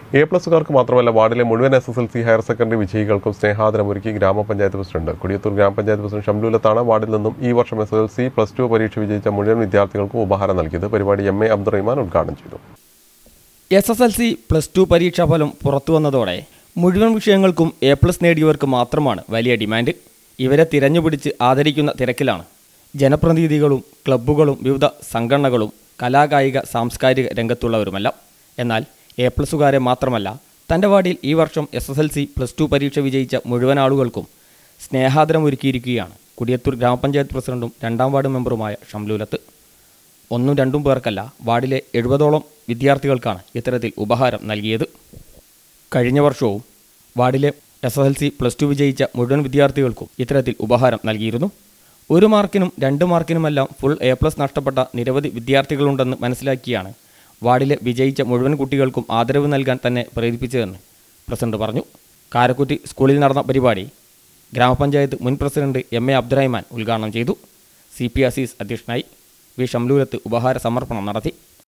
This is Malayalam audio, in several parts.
എ പ്ലസുകാർക്ക് മാത്രമല്ല വാർഡിലെ മുഴുവൻ S S L C higher secondary വിജയികൾക്കും സ്നേഹാദരമൊരുക്കി ഗ്രാമപഞ്ചായത്ത് പ്രസിഡന്റ് കൊടിയത്തൂർ ഗ്രാമപഞ്ചായത്ത് പ്രസിഡന്റ് ഷംലൂലത്താണ് വാർഡിൽ നിന്നും ഈ വർഷം S S L C plus two പരീക്ഷ വിജയിച്ച മുഴുവൻ വിദ്യാർത്ഥികൾക്കും ഉപഹാരം നൽകിയത് പരിപാടി എം എ അബ്ദുറഹിമാൻ ഉദ്ഘാടനം ചെയ്തു S S L C plus two പരീക്ഷാഫലം പുറത്തു വന്നതോടെ മുഴുവൻ വിഷയങ്ങൾക്കും എ പ്ലസ് നേടിയവർക്ക് മാത്രമാണ് വലിയ ഡിമാൻഡ് ഇവരെ തിരഞ്ഞുപിടിച്ച് ആദരിക്കുന്ന തിരക്കിലാണ് ജനപ്രതിനിധികളും ക്ലബ്ബുകളും വിവിധ സംഘടനകളും കലാകായിക സാംസ്കാരിക രംഗത്തുള്ളവരുമെല്ലാം എന്നാൽ എ പ്ലസുകാരെ മാത്രമല്ല തൻ്റെ വാർഡിൽ ഈ വർഷം S S L C plus two പരീക്ഷ വിജയിച്ച മുഴുവൻ ആളുകൾക്കും സ്നേഹാദരമൊരുക്കിയിരിക്കുകയാണ് കുടിയത്തൂർ ഗ്രാമപഞ്ചായത്ത് പ്രസിഡന്റും രണ്ടാം വാർഡ് മെമ്പറുമായ ഷംലൂലത്ത് ഒന്നും രണ്ടും പേർക്കല്ല വാർഡിലെ എഴുപതോളം വിദ്യാർത്ഥികൾക്കാണ് ഇത്തരത്തിൽ ഉപഹാരം നൽകിയത് കഴിഞ്ഞ വർഷവും വാർഡിലെ S S L C plus two വിജയിച്ച മുഴുവൻ വിദ്യാർത്ഥികൾക്കും ഇത്തരത്തിൽ ഉപഹാരം നൽകിയിരുന്നു ഒരു മാർക്കിനും രണ്ട് മാർക്കിനുമെല്ലാം ഫുൾ എ പ്ലസ് നഷ്ടപ്പെട്ട നിരവധി വിദ്യാർത്ഥികളുണ്ടെന്ന് മനസ്സിലാക്കിയാണ് വാർഡിലെ വിജയിച്ച മുഴുവൻ കുട്ടികൾക്കും ആദരവ് നൽകാൻ തന്നെ പ്രേരിപ്പിച്ചതെന്ന് പ്രസിഡന്റ് പറഞ്ഞു കാരക്കുറ്റി സ്കൂളിൽ നടന്ന പരിപാടി ഗ്രാമപഞ്ചായത്ത് മുൻ പ്രസിഡന്റ് എം എ അബ്ദുറഹ്മാൻ ഉദ്ഘാടനം ചെയ്തു സി പി അസീസ് അധ്യക്ഷനായി വി ഷംലൂരത്ത് ഉപഹാര സമർപ്പണം നടത്തി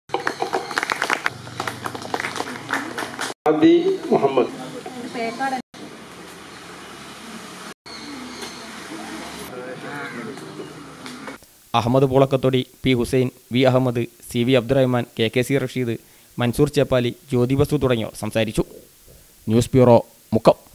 Abi Muhammad Ahammad Poolakkathodi P Hussain V Ahammad C V Abdurahman K K C Rasheed Mansoor Cheppali Jyothi Basu തുടങ്ങിയവർ സംസാരിച്ചു ന്യൂസ് ബ്യൂറോ മുക്കം